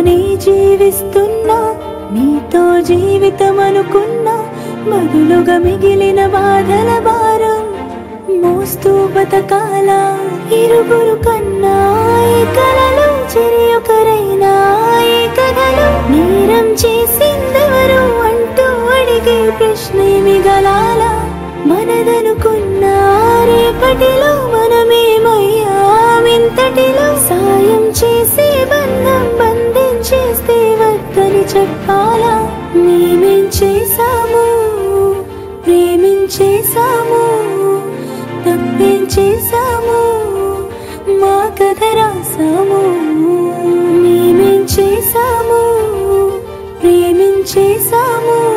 నీతోనే జీవిస్తున్నా నీతో జీవితం అనుకున్నా బదులుగా మిగిలిన బాధల భారం మోస్తూ బతకాల ఇరుగురు కన్నా ఈ కలలో చెరి ఒకరైనా ఈ కథలో నేరం చేసిందెవరు అంటూ అడిగే ప్రశ్న మిగలాల మనదనుకున్న రేపటిలో మనమేమయ్యామింతటిలో సాయం చేసే బంధం బంధించేస్తే వద్దని చెప్పాలా మేమేం చేశాము ప్రేమించేశాము తప్పేం చేశాము మా కథ రాసాము మేమేం చేశాము ప్రేమించేశాము